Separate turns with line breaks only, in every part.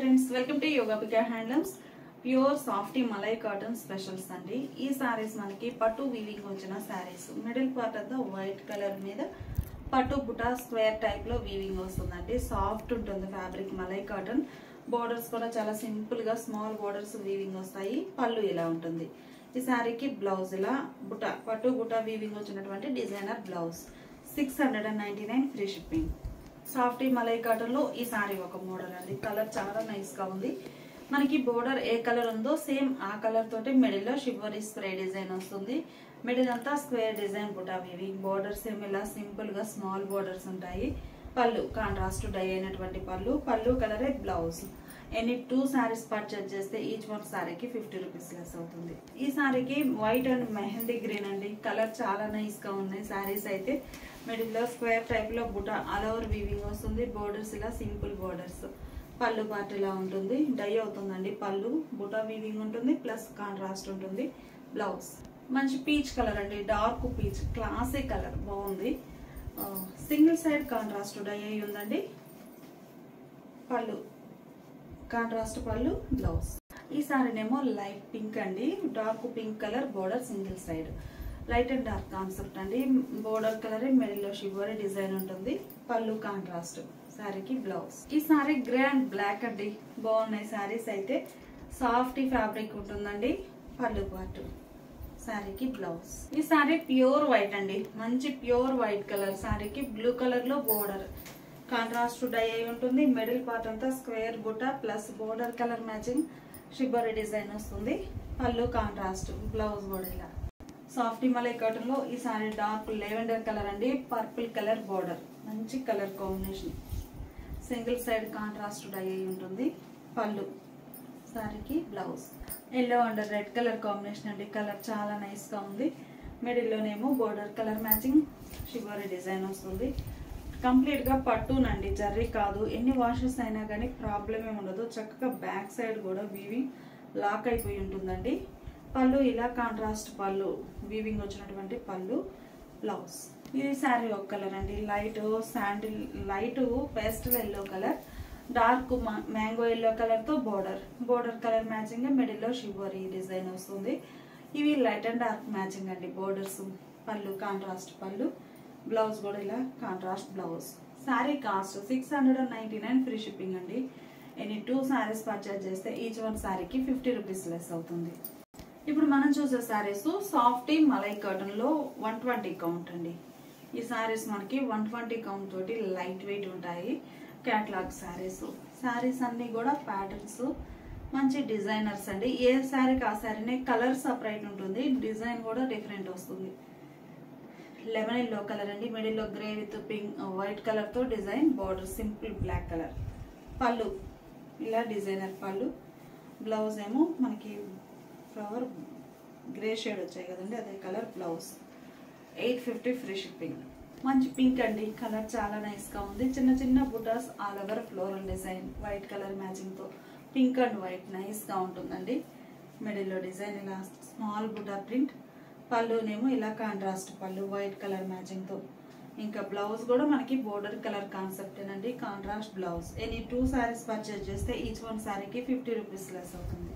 friends welcome to యోగాపిక handlooms pure softy malai cotton specials అండి ఈ సారీస్ మనకి పట్టు వీవింగ్ వచ్చిన సారీస్ మిడిల్ పార్ట్ అంతా వైట్ కలర్ మీద పట్టు బుటా స్క్వేర్ టైప్ లో వీవింగ్ వస్తుందండి సాఫ్ట్ ఉంటుంది ఫ్యాబ్రిక్ మలై కాటన్ బోర్డర్స్ కూడా చాలా సింపుల్ గా స్మాల్ బోర్డర్స్ వీవింగ్ వస్తాయి పళ్ళు ఇలా ఉంటుంది ఈ శారీకి బ్లౌజ్ ఇలా బుటా పట్టు బుటా వీవింగ్ వచ్చినటువంటి designer blouse six hundred and ninety nine free shipping softy malai cotton లో ఈ సారీ ఒక మోడల్ అండి కలర్ చాలా నైస్ గా ఉంది మనకి బోర్డర్ ఏ కలర్ ఉందో సేమ్ ఆ కలర్ తోటి మిడిల్ లో షివరీ స్ప్రే డిజైన్ వస్తుంది మిడిల్ అంతా స్క్వేర్ డిజైన్ బుటా వీవింగ్ బోర్డర్స్ ఏమి ఇలా సింపుల్ గా స్మాల్ బోర్డర్స్ ఉంటాయి పళ్ళు కాంట్రాస్ట్ డై అయినటువంటి పళ్ళు పళ్ళు కలరే blouse any two saris purchase చేస్తే ఈచ్ వన్ శారీకి ఫిఫ్టీ రూపీస్ లెస్ అవుతుంది ఈ శారీకి వైట్ అండ్ మెహందీ గ్రీన్ అండి కలర్ చాలా నైస్ గా ఉన్నాయి శారీస్ అయితే మిడిల్ లో స్క్వేర్ టైప్ లో బుటా ఆల్ ఓవర్ వీవింగ్ వస్తుంది బోర్డర్స్ ఇలా సింపుల్ బోర్డర్స్ పళ్ళు పార్ట్ ఇలా ఉంటుంది డై అవుతుందండి పళ్ళు బుటా వీవింగ్ ఉంటుంది ప్లస్ కాంట్రాస్ట్ ఉంటుంది బ్లౌజ్ మంచి పీచ్ కలర్ అండి డార్క్ పీచ్ క్లాసీ కలర్ బాగుంది సింగిల్ సైడ్ కాంట్రాస్ట్ డై అయి ఉందండి పళ్ళు కాంట్రాస్ట్ పళ్ళు బ్లౌజ్ ఈ సారీనేమో లైట్ పింక్ అండి dark pink colour border single side light and dark concept అండి బోర్డర్ కలర్ మిడిల్ లో షివరీ డిజైన్ ఉంటుంది పళ్ళు కాంట్రాస్ట్ శారీకి బ్లౌజ్ ఈ సారీ గ్రే అండ్ బ్లాక్ అండి బాగున్నాయి శారీస్ అయితే సాఫ్ట్ ఫ్యాబ్రిక్ ఉంటుందండి పళ్ళు పార్ట్ శారీకి బ్లౌజ్ ఈ శారీ ప్యూర్ వైట్ అండి మంచి ప్యూర్ వైట్ కలర్ శారీకి బ్లూ కలర్ లో బోర్డర్ కాంట్రాస్ట్ డై అయి ఉంటుంది మిడిల్ పార్ట్ అంతా స్క్వేర్ బుట్ట ప్లస్ బోర్డర్ కలర్ మ్యాచింగ్ షిబ్బరి డిజైన్ వస్తుంది పళ్ళు కాంట్రాస్ట్ బ్లౌజ్ కూడా ఇలా సాఫ్ట్ మలై కాటన్ లో ఈ సారీ డార్క్ లెవెండర్ కలర్ అండి పర్పుల్ కలర్ బోర్డర్ మంచి colour combination single side contrast dye అయి ఉంటుంది పళ్ళు సారీకి blouse yellow and red colour combination అండి కలర్ చాలా నైస్ గా ఉంది మిడిల్ లోనేమో బోర్డర్ కలర్ మ్యాచింగ్ షివరీ డిజైన్ వస్తుంది కంప్లీట్ గా పట్టునండి జర్రీ కాదు ఎన్ని వాషెస్ అయినా కానీ ప్రాబ్లం ఏమి ఉండదు చక్కగా బ్యాక్ సైడ్ కూడా వీవింగ్ లాక్ అయిపోయి ఉంటుందండి పళ్ళు ఇలా కాంట్రాస్ట్ పళ్ళు వీవింగ్ వచ్చినటువంటి పళ్ళు బ్లౌజ్ ఇది శారీ ఒక కలర్ అండి light sandal light pastel yellow colour dark mango yellow colour తో border border colour matching middle లో షివరీ డిజైన్ వస్తుంది ఇవి లైట్ అండ్ డార్క్ మ్యాచింగ్ అండి బోర్డర్స్ పళ్ళు కాంట్రాస్ట్ పళ్ళు బ్లౌజ్ కూడా ఇలా contrast blouse sari cost six hundred and ninety nine free shipping అండి any two saris purchase చేస్తే ఈచ్ వన్ శారీకి ఫిఫ్టీ రూపీస్ లెస్ అవుతుంది ఇప్పుడు మనం చూసే శారీస్ సాఫ్టీ మలై కాటన్ లో వన్ ట్వంటీ కౌంట్ అండి ఈ శారీస్ మనకి వన్ ట్వంటీ కౌంట్ తోటి లైట్ వెయిట్ ఉంటాయి క్యాట్లాగ్ శారీస్ శారీస్ అన్ని కూడా ప్యాటర్న్స్ మంచి డిజైనర్స్ అండి ఏ శారీకి ఆ శారీనే కలర్ సపరేట్ ఉంటుంది డిజైన్ కూడా డిఫరెంట్ వస్తుంది లెమన్ ఎల్లో కలర్ అండి మిడిల్ లో grey with pink white colour తో design border simple black colour pallu ఇలా డిజైనర్ పళ్ళు బ్లౌజ్ ఏమో మనకి ఫ్లవర్ గ్రే షేడ్ వచ్చాయి కదండి అదే colour blouse eight fifty free shipping మంచి పింక్ అండి కలర్ చాలా నైస్ గా ఉంది చిన్న చిన్న butas all over floral design white colour matching తో పింక్ అండ్ వైట్ నైస్ గా ఉంటుందండి మిడిల్ లో డిజైన్ ఇలా స్మాల్ బుటా ప్రింట్ పళ్ళునేమో ఇలా కాంట్రాస్ట్ పళ్ళు వైట్ కలర్ మ్యాచింగ్ తో ఇంకా బ్లౌజ్ కూడా మనకి బోర్డర్ కలర్ కాన్సెప్ట్ అండి contrast blouse any two saris purchase చేస్తే ఈచ్ వన్ సారీకి ఫిఫ్టీ రూపీస్ లెస్ అవుతుంది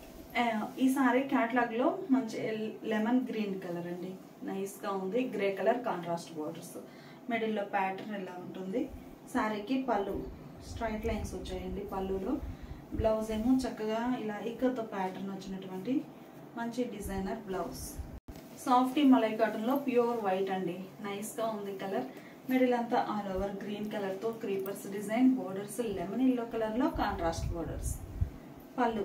ఈ సారీ క్యాట్లాగ్ లో మంచి లెమన్ గ్రీన్ కలర్ అండి నైస్ గా ఉంది grey colour contrast borders middle లో ప్యాటర్న్ ఇలా ఉంటుంది సారీకి పళ్ళు స్ట్రైట్ లైన్స్ వచ్చాయండి పళ్ళులో బ్లౌజ్ ఏమో చక్కగా ఇలా ఇక్కతో ప్యాటర్న్ వచ్చినటువంటి మంచి designer blouse softy malai cotton లో ప్యూర్ వైట్ అండి నైస్ గా ఉంది కలర్ మిడిల్ అంతా ఆల్ ఓవర్ గ్రీన్ కలర్ తో creepers design borders lemon yellow colour లో contrast borders pallu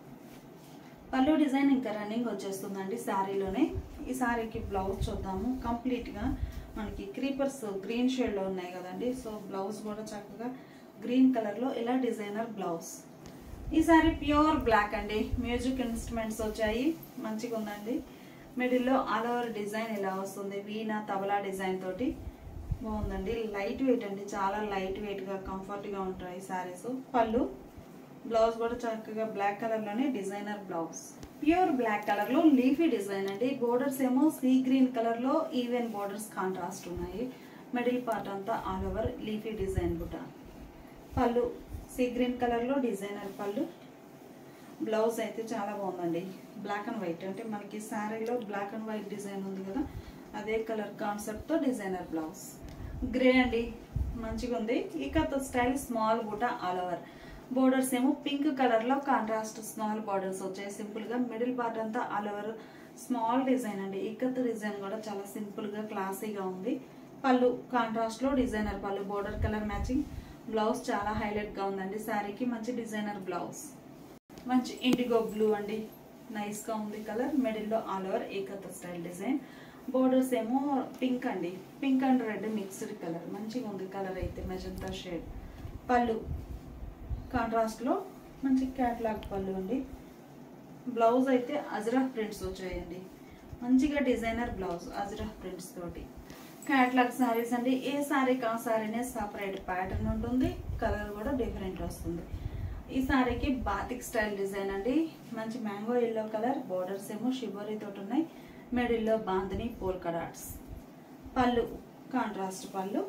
pallu design ఇంకా రన్నింగ్ వచ్చేస్తుందండి శారీలోనే ఈ శారీకి బ్లౌజ్ చూద్దాము కంప్లీట్ గా మనకి క్రీపర్స్ గ్రీన్ షేడ్ లో ఉన్నాయి కదండి సో బ్లౌజ్ కూడా చక్కగా గ్రీన్ కలర్ లో ఇలా డిజైనర్ బ్లౌజ్ ఈ సారీ ప్యూర్ బ్లాక్ అండి మ్యూజిక్ ఇన్స్ట్రుమెంట్స్ వచ్చాయి మంచిగా ఉందండి మిడిల్లో ఆల్ ఓవర్ డిజైన్ ఇలా వస్తుంది వీణ తబలా డిజైన్ తోటి బాగుందండి లైట్ వెయిట్ అండి చాలా లైట్ వెయిట్ గా కంఫర్ట్ గా ఉంటాయి సారీస్ పళ్ళు బ్లౌజ్ కూడా చక్కగా బ్లాక్ కలర్ లోనే designer blouse pure black colour లో లీఫీ డిజైన్ అండి బోర్డర్స్ ఏమో సీ గ్రీన్ కలర్ లో ఈవెన్ బోర్డర్స్ కాంట్రాస్ట్ ఉన్నాయి మిడిల్ పార్ట్ అంతా all over leafy design butta pallu sea green కలర్లో డిజైనర్ పళ్ళు బ్లౌజ్ అయితే చాలా బాగుందండి బ్లాక్ అండ్ వైట్ అంటే మనకి శారీలో బ్లాక్ అండ్ వైట్ డిజైన్ ఉంది కదా అదే కలర్ కాన్సెప్ట్తో డిజైనర్ బ్లౌజ్ గ్రే అండి మంచిగా ఉంది ఇక style small buta all over borders ఏమో పింక్ కలర్లో కాంట్రాస్ట్ స్మాల్ బార్డర్స్ వచ్చాయి సింపుల్గా మిడిల్ పార్ట్ అంతా ఆల్ ఓవర్ స్మాల్ డిజైన్ అండి ఇక్కత్ డిజైన్ కూడా చాలా సింపుల్గా క్లాసీగా ఉంది పళ్ళు కాంట్రాస్ట్లో designer pallu border colour matching blouse చాలా హైలైట్గా ఉందండి శారీకి మంచి డిజైనర్ బ్లౌజ్ మంచి ఇండిగో బ్లూ అండి నైస్గా ఉంది కలర్ మిడిల్లో all over ikat style design borders ఏమో పింక్ అండి pink and red mixed colour మంచిగా ఉంది కలర్ అయితే మెజంతా షేడ్ పళ్ళు కాంట్రాస్ట్లో మంచి క్యాట్లాగ్ పళ్ళు అండి బ్లౌజ్ అయితే అజ్రఫ్ ప్రింట్స్ వచ్చాయండి మంచిగా డిజైనర్ బ్లౌజ్ అజ్రఫ్ ప్రింట్స్ తోటి క్యాట్లాగ్ శారీస్ అండి ఏ శారీకి ఆ శారీనే సపరేట్ ప్యాటర్న్ ఉంటుంది కలర్ కూడా డిఫరెంట్ వస్తుంది ఈ శారీకి బాతిక్ స్టైల్ డిజైన్ అండి మంచి మ్యాంగో ఎల్లో కలర్ బోర్డర్స్ ఏమో షిబోరీ తోటి ఉన్నాయి మిడిల్లో bandhani polka dots pallu contrast pallu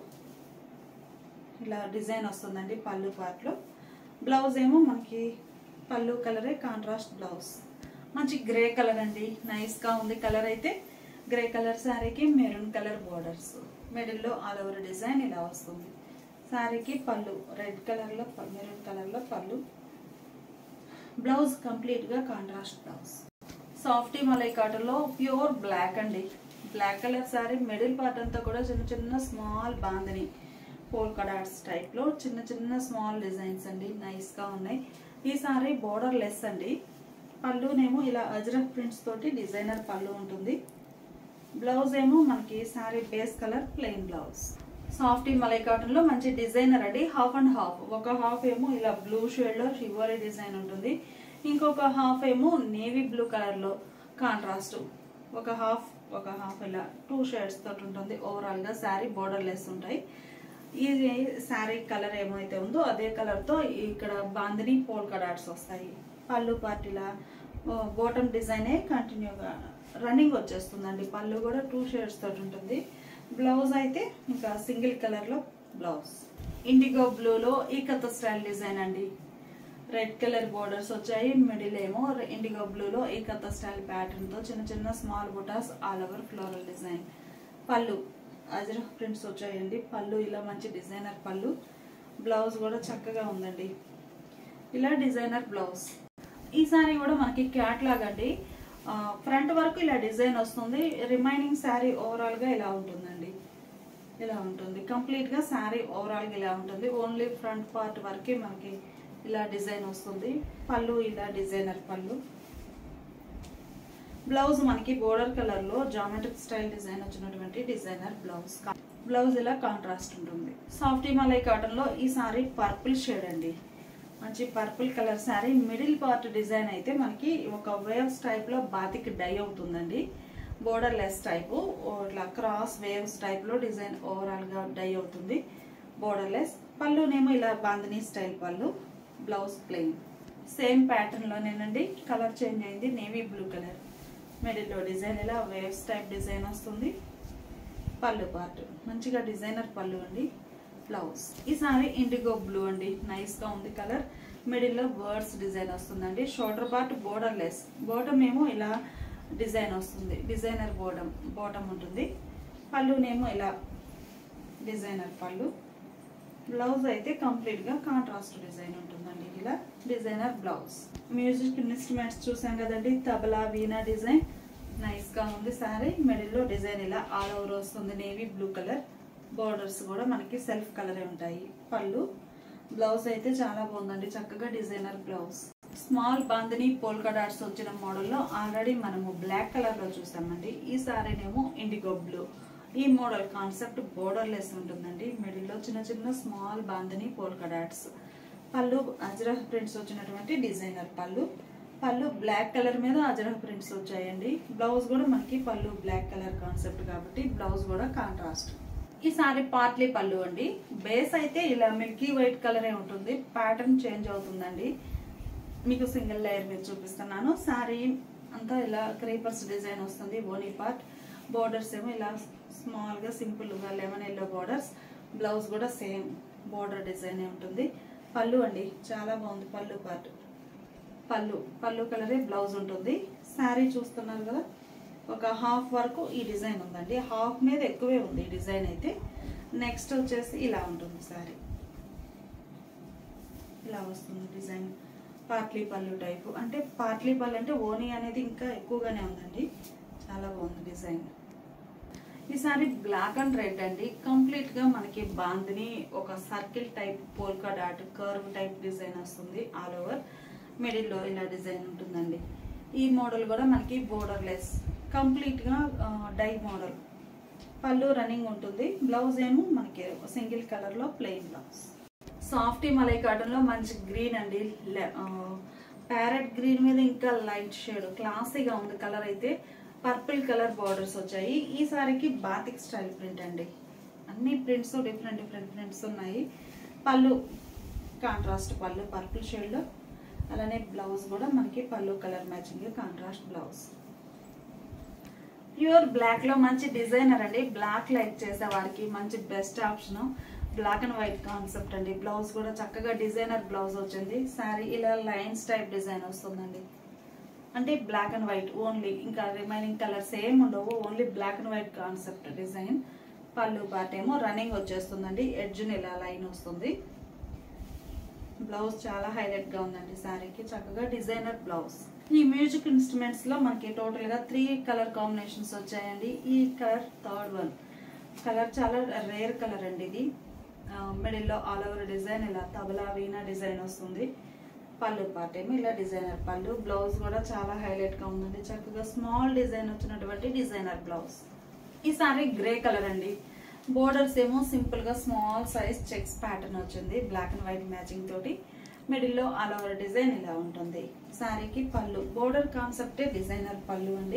ఇలా డిజైన్ వస్తుందండి పళ్ళు పార్ట్లో బ్లౌజ్ ఏమో మనకి పళ్ళు కలరే కాంట్రాస్ట్ బ్లౌజ్ మంచి గ్రే కలర్ అండి నైస్గా ఉంది కలర్ అయితే గ్రే కలర్ శారీకి మెరూన్ కలర్ బోర్డర్స్ మిడిల్లో ఆల్ ఓవర్ డిజైన్ ఇలా వస్తుంది శారీకి పళ్ళు రెడ్ కలర్లో మెరూన్ కలర్లో పళ్ళు బ్లౌజ్ కంప్లీట్గా కాంట్రాస్ట్ బ్లౌజ్ సాఫ్టీ మలై కాటన్లో ప్యూర్ బ్లాక్ అండి black colour sari middle part అంతా కూడా చిన్న చిన్న స్మాల్ బాందని పోల్కా డాట్స్ టైప్లో చిన్న చిన్న స్మాల్ డిజైన్స్ అండి నైస్గా ఉన్నాయి ఈ సారీ బోర్డర్ లెస్ అండి పళ్ళునేమో ఇలా అజ్రఫ్ ప్రింట్స్ తోటి డిజైనర్ పళ్ళు ఉంటుంది బ్లౌజ్ ఏమో మనకి sari base colour plain blouse softy malai కాటన్లో మంచి డిజైనర్ అండి హాఫ్ అండ్ హాఫ్ ఒక హాఫ్ ఏమో ఇలా బ్లూ షేడ్లో షివరీ డిజైన్ ఉంటుంది ఇంకొక హాఫ్ ఏమో నేవీ బ్లూ కలర్లో కాంట్రాస్ట్ ఒక హాఫ్ ఒక హాఫ్ ఇలా టూ షేడ్స్ తోటి ఉంటుంది ఓవరాల్గా శారీ బోర్డర్ లెస్ ఉంటాయి ఈ శారీ కలర్ ఏమైతే ఉందో అదే కలర్తో ఇక్కడ బాందిని పోల్కా డాట్స్ వస్తాయి పళ్ళు పార్టీలా బోటమ్ డిజైనే కంటిన్యూగా రన్నింగ్ వచ్చేస్తుందండి పళ్ళు కూడా టూ షేడ్స్ తోటి ఉంటుంది బ్లౌజ్ అయితే ఇంకా సింగిల్ కలర్లో బ్లౌజ్ ఇండిగో బ్లూలో ఈ కథ స్టైల్ డిజైన్ అండి రెడ్ కలర్ బోర్డర్స్ వచ్చాయి మిడిల్ ఏమో ఇండిగో బ్లూలో ఈ కథ స్టైల్ ప్యాటర్న్తో చిన్న చిన్న small butas all over floral design pallu ajrakh prints వచ్చాయండి పళ్ళు ఇలా మంచి డిజైనర్ పళ్ళు బ్లౌజ్ కూడా చక్కగా ఉందండి ఇలా డిజైనర్ బ్లౌజ్ ఈ సారీ కూడా మనకి క్యాట్లాగ్ అండి ఫ్రంట్ వరకు ఇలా డిజైన్ వస్తుంది రిమైనింగ్ శారీ ఓవరాల్గా ఇలా ఉంటుందండి ఇలా ఉంటుంది కంప్లీట్గా శారీ ఓవరాల్గా ఇలా ఉంటుంది ఓన్లీ ఫ్రంట్ పార్ట్ వరకే మనకి ఇలా డిజైన్ వస్తుంది పళ్ళు ఇలా డిజైనర్ పళ్ళు బ్లౌజ్ మనకి బోర్డర్ కలర్ లో జామెట్రిక్ స్టైల్ డిజైన్ వచ్చినటువంటి డిజైనర్ బ్లౌజ్ బ్లౌజ్ ఇలా కాంట్రాస్ట్ ఉంటుంది సాఫ్ట్ హిమాలయ కాటన్ లో ఈ సారీ పర్పుల్ షేడ్ అండి మంచి purple colour sari middle part design అయితే మనకి ఒక వేవ్స్ టైప్ లో బాతిక్ డై అవుతుందండి బోర్డర్ లెస్ టైప్ ఇట్లా క్రాస్ వేవ్స్ టైప్ లో డిజైన్ ఓవరాల్ గా డై అవుతుంది బోర్డర్ లెస్ పళ్ళునేమో ఇలా bandhani style pallu blouse plain same pattern లోనేనండి కలర్ చేంజ్ అయింది నేవీ బ్లూ కలర్ మిడిల్లో డిజైన్ ఇలా వేవ్స్ టైప్ డిజైన్ వస్తుంది పళ్ళు పార్ట్ మంచిగా డిజైనర్ పళ్ళు అండి బ్లౌజ్ ఈ సారీ ఇండిగో బ్లూ అండి నైస్ గా ఉంది కలర్ మిడిల్ లో బర్డ్స్ డిజైన్ వస్తుందండి shoulder part borderless bottom ఏమో ఇలా డిజైన్ వస్తుంది డిజైనర్ బోటం బాటమ్ ఉంటుంది పళ్ళునేమో ఇలా డిజైనర్ పళ్ళు బ్లౌజ్ అయితే కంప్లీట్ గా కాంట్రాస్ట్ డిజైన్ ఉంటుందండి ఇలా డిజైనర్ బ్లౌజ్ మ్యూజిక్ ఇన్స్ట్రుమెంట్స్ చూసాం కదండి తబలా వీణా డిజైన్ నైస్ గా ఉంది సారీ మిడిల్ లో డిజైన్ ఇలా ఆల్ ఓవర్ వస్తుంది నేవీ బ్లూ కలర్ బోర్డర్స్ కూడా మనకి సెల్ఫ్ కలరే ఉంటాయి పళ్ళు బ్లౌజ్ అయితే చాలా బాగుందండి చక్కగా designer blouse small bandhani polka dots వచ్చిన మోడల్లో ఆల్రెడీ మనము బ్లాక్ కలర్ లో చూసామండి ఈ సారీనేమో ఇండిగో బ్లూ ఈ మోడల్ కాన్సెప్ట్ బోర్డర్ లెస్ ఉంటుందండి మిడిల్లో చిన్న చిన్న స్మాల్ బాందిని పోల్కా డాట్స్ పళ్ళు అజరఫ్ ప్రింట్స్ వచ్చినటువంటి డిజైనర్ పళ్ళు పళ్ళు బ్లాక్ కలర్ మీద అజరఫ్ ప్రింట్స్ వచ్చాయండి బ్లౌజ్ కూడా మనకి పళ్ళు బ్లాక్ కలర్ కాన్సెప్ట్ కాబట్టి బ్లౌజ్ కూడా కాంట్రాస్ట్ ఈ సారీ పార్ట్లీ పళ్ళు అండి బేస్ అయితే ఇలా మిల్కీ వైట్ కలరే ఉంటుంది ప్యాటర్న్ చేంజ్ అవుతుందండి మీకు సింగిల్ లేయర్ మీద చూపిస్తున్నాను సారీ అంతా ఇలా క్రీపర్స్ డిజైన్ వస్తుంది ఓనీ పార్ట్ బోర్డర్స్ ఏమో ఇలా స్మాల్గా సింపుల్గా లెమన్ ఎల్లో బోర్డర్స్ బ్లౌజ్ కూడా సేమ్ బోర్డర్ డిజైన్ ఉంటుంది పళ్ళు అండి చాలా బాగుంది పళ్ళు పార్ట్ పళ్ళు పళ్ళు కలరే బ్లౌజ్ ఉంటుంది శారీ చూస్తున్నారు కదా ఒక హాఫ్ వరకు ఈ డిజైన్ ఉందండి హాఫ్ మీద ఎక్కువే ఉంది ఈ డిజైన్ అయితే నెక్స్ట్ వచ్చేసి ఇలా ఉంటుంది శారీ ఇలా వస్తుంది డిజైన్ పార్ట్లీ పళ్ళు టైపు అంటే పార్ట్లీ పళ్ళు అంటే ఓనీ అనేది ఇంకా ఎక్కువగానే ఉందండి చాలా బాగుంది డిజైన్ ఈ సారీ బ్లాక్ అండ్ రెడ్ అండి కంప్లీట్ గా మనకి బాందిని ఒక circle type polka dot curve type design వస్తుంది ఆల్ ఓవర్ మిడిల్ లో ఇలా డిజైన్ ఉంటుందండి ఈ మోడల్ కూడా మనకి బోర్డర్ లెస్ కంప్లీట్ గా డై మోడల్ పళ్ళు రన్నింగ్ ఉంటుంది బ్లౌజ్ ఏమో మనకి సింగిల్ కలర్ లో plain blouse softy malai cotton లో మంచి గ్రీన్ అండి ప్యారెట్ గ్రీన్ మీద ఇంకా లైట్ షేడ్ క్లాసీగా ఉంది కలర్ అయితే పర్పుల్ కలర్ బార్డర్స్ వచ్చాయి ఈ సారీకి బాతిక్ స్టైల్ ప్రింట్ అండి అన్ని ప్రింట్స్ డిఫరెంట్ డిఫరెంట్ ప్రింట్స్ ఉన్నాయి పళ్ళు కాంట్రాస్ట్ పళ్ళు పర్పుల్ షేడ్లో అలానే బ్లౌజ్ కూడా మనకి pallu colour matching contrast blouse pure black లో మంచి డిజైనర్ అండి బ్లాక్ లైక్ చేసే వారికి మంచి best option black and white concept అండి బ్లౌజ్ కూడా చక్కగా డిజైనర్ బ్లౌజ్ వచ్చింది శారీ ఇలా లైన్స్ టైప్ డిజైన్ వస్తుందండి అంటే బ్లాక్ అండ్ వైట్ ఓన్లీ ఇంకా రిమైనింగ్ కలర్స్ ఏం ఉండవు only black and white concept design pallu part ఏమో రన్నింగ్ వచ్చేస్తుందండి ఎడ్జ్ని ఇలా లైన్ వస్తుంది బ్లౌజ్ చాలా హైలైట్ గా ఉందండి శారీకి చక్కగా డిజైనర్ బ్లౌజ్ ఈ మ్యూజిక్ ఇన్స్ట్రుమెంట్స్ లో మనకి టోటల్ గా త్రీ కలర్ కాంబినేషన్స్ వచ్చాయండి ఈ కలర్ థర్డ్ వన్ కలర్ చాలా రేర్ కలర్ అండి ఇది మిడిల్ లో ఆల్ ఓవర్ డిజైన్ ఇలా తబలా వీణా డిజైన్ వస్తుంది పళ్ళు పార్ట్ ఏమో ఇలా డిజైనర్ పళ్ళు బ్లౌజ్ కూడా చాలా హైలైట్ గా ఉందండి చక్కగా స్మాల్ డిజైన్ వచ్చినటువంటి డిజైనర్ బ్లౌజ్ ఈ సారీ గ్రే కలర్ అండి బోర్డర్స్ ఏమో సింపుల్ గా స్మాల్ సైజ్ చెక్స్ ప్యాటర్న్ వచ్చింది బ్లాక్ అండ్ వైట్ మ్యాచింగ్ తోటి మిడిల్ లో ఆల్ ఓవర్ డిజైన్ ఇలా ఉంటుంది శారీకి పళ్ళు బోర్డర్ కాన్సెప్టే డిజైనర్ పళ్ళు అండి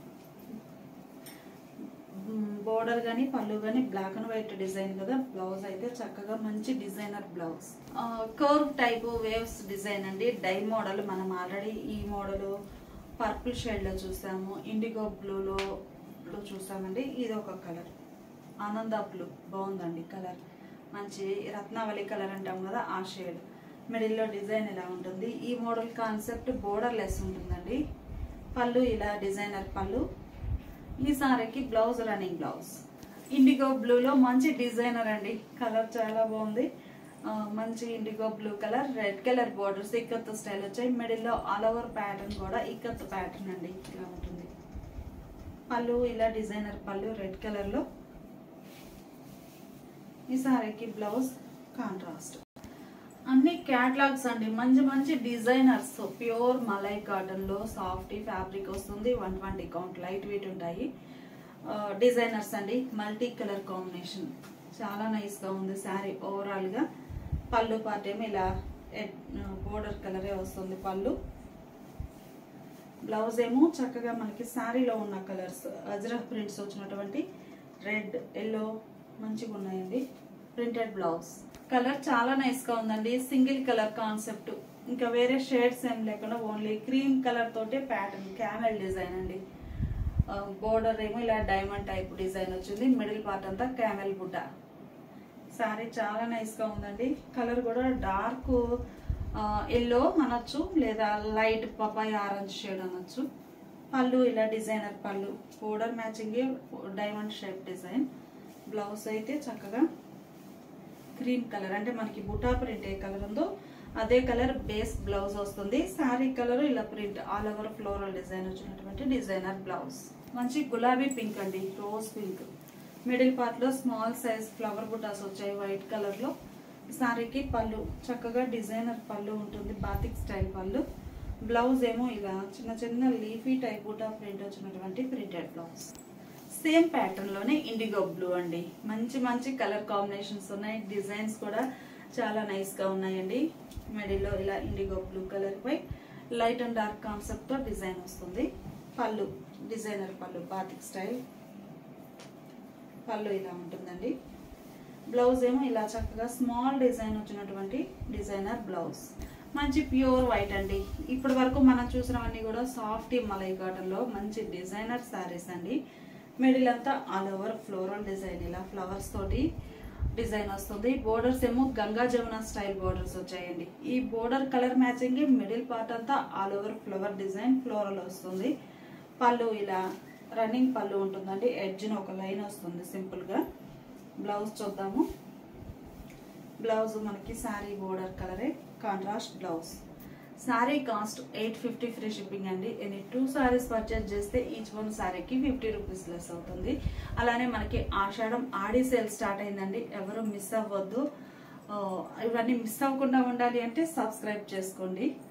బోర్డర్ గానీ పళ్ళు గానీ బ్లాక్ అండ్ వైట్ డిజైన్ కదా బ్లౌజ్ అయితే చక్కగా మంచి designer blouse curve type waves design అండి డై మోడల్ మనం ఆల్రెడీ ఈ మోడల్ పర్పుల్ షేడ్ లో చూసాము ఇండిగో బ్లూలో లో చూసామండి ఇది ఒక కలర్ ఆనంద బ్లూ బాగుందండి కలర్ మంచి రత్నావళి కలర్ అంటాం కదా ఆ షేడ్ మిడిల్లో డిజైన్ ఇలా ఉంటుంది ఈ మోడల్ కాన్సెప్ట్ బోర్డర్ లెస్ ఉంటుందండి పళ్ళు ఇలా డిజైనర్ పళ్ళు ఈ సారీకి బ్లౌజ్ రన్నింగ్ బ్లౌజ్ ఇండిగో బ్లూలో మంచి డిజైనర్ అండి కలర్ చాలా బాగుంది ఆ, మంచి indigo blue colour red colour borders ikat style వచ్చాయి మిడిల్ లో ఆల్ ఓవర్ ప్యాటర్న్ కూడా ఇక్కత్ ప్యాటర్న్ అండి ఇలా ఉంటుంది పళ్ళు ఇలా డిజైనర్ పళ్ళు రెడ్ కలర్ లో ఈ సారీకి బ్లౌజ్ కాంట్రాస్ట్ అన్ని క్యాట్లాగ్స్ అండి మంచి మంచి డిజైనర్స్ ప్యూర్ మలై కాటన్ లో సాఫ్ట్ ఫ్యాబ్రిక్ వస్తుంది one twenty count light weight ఉంటాయి డిజైనర్స్ అండి మల్టీ కలర్ కాంబినేషన్ చాలా నైస్ గా ఉంది శారీ ఓవరాల్ గా పళ్ళు పార్ట్ ఏమో ఇలా బోర్డర్ కలరే వస్తుంది పళ్ళు బ్లౌజ్ ఏమో చక్కగా మనకి శారీలో ఉన్న కలర్స్ అజ్రఫ్ ప్రింట్స్ వచ్చినటువంటి రెడ్ ఎల్లో మంచిగా ఉన్నాయండి ప్రింటెడ్ బ్లౌజ్ కలర్ చాలా నైస్ గా ఉందండి సింగిల్ కలర్ కాన్సెప్ట్ ఇంకా వేరే షేడ్స్ ఏం లేకుండా ఓన్లీ క్రీమ్ కలర్ తోటే ప్యాటర్న్ క్యామెల్ డిజైన్ అండి బోర్డర్ ఏమో ఇలా డైమండ్ టైప్ డిజైన్ వచ్చింది మిడిల్ పార్ట్ అంతా క్యామెల్ బుట్ట శారీ చాలా నైస్ గా ఉందండి కలర్ కూడా డార్క్ ఎల్లో అనొచ్చు లేదా లైట్ పపాయి ఆరెంజ్ షేడ్ అనొచ్చు పళ్ళు ఇలా designer pallu border matching diamond shape design blouse అయితే చక్కగా క్రీమ్ కలర్ అంటే మనకి బుటా ప్రింట్ ఏ కలర్ ఉందో అదే కలర్ బేస్ బ్లౌజ్ వస్తుంది శారీ కలర్ ఇలా print all over floral design వచ్చినటువంటి డిజైనర్ బ్లౌజ్ మంచి గులాబీ పింక్ అండి రోజ్ పింక్ మిడిల్ పార్ట్ లో స్మాల్ సైజ్ ఫ్లవర్ బుటాస్ వచ్చాయి వైట్ కలర్ లో శారీకి పళ్ళు చక్కగా డిజైనర్ పళ్ళు ఉంటుంది బాతిక్ స్టైల్ పళ్ళు బ్లౌజ్ ఏమో ఇలా చిన్న చిన్న లీఫీ టైప్ బుటా ప్రింట్ వచ్చినటువంటి ప్రింటెడ్ బ్లౌజ్ సేమ్ ప్యాటర్న్ లోనే ఇండిగో బ్లూ అండి మంచి మంచి కలర్ కాంబినేషన్స్ ఉన్నాయి డిజైన్స్ కూడా చాలా నైస్ గా ఉన్నాయండి మిడిల్లో ఇలా ఇండిగో బ్లూ కలర్ పై లైట్ అండ్ డార్క్ కాన్సెప్ట్ తో డిజైన్ వస్తుంది పళ్ళు డిజైనర్ పళ్ళు బాతిక్ స్టైల్ పళ్ళు ఇలా ఉంటుందండి బ్లౌజ్ ఏమో ఇలా చక్కగా స్మాల్ డిజైన్ వచ్చినటువంటి డిజైనర్ బ్లౌజ్ మంచి ప్యూర్ వైట్ అండి ఇప్పటి వరకు మనం చూసినవన్నీ కూడా సాఫ్ట్ మలై కాటన్ లో మంచి డిజైనర్ శారీస్ అండి మిడిల్ అంతా ఆల్ ఓవర్ ఫ్లోరల్ డిజైన్ ఇలా ఫ్లవర్స్ తోటి డిజైన్ వస్తుంది బోర్డర్స్ ఏమో గంగా జమున స్టైల్ బోర్డర్స్ వచ్చాయండి ఈ border colour matching middle part అంతా all over flower design floral వస్తుంది పళ్ళు ఇలా రన్నింగ్ పళ్ళు ఉంటుందండి ఎడ్జ్ని ఒక లైన్ వస్తుంది సింపుల్గా బ్లౌజ్ చూద్దాము బ్లౌజ్ మనకి శారీ బోర్డర్ కలరే contrast blouse sari cost eight fifty free shipping అండి ఎనీ టూ శారీస్ పర్చేస్ చేస్తే ఈచ్ వన్ శారీకి ఫిఫ్టీ రూపీస్ లెస్ అవుతుంది అలానే మనకి ఆషాఢం ఆడి సేల్ స్టార్ట్ అయిందండి ఎవరు మిస్ అవ్వద్దు ఆ, ఇవన్నీ మిస్ అవ్వకుండా ఉండాలి అంటే సబ్స్క్రైబ్ చేసుకోండి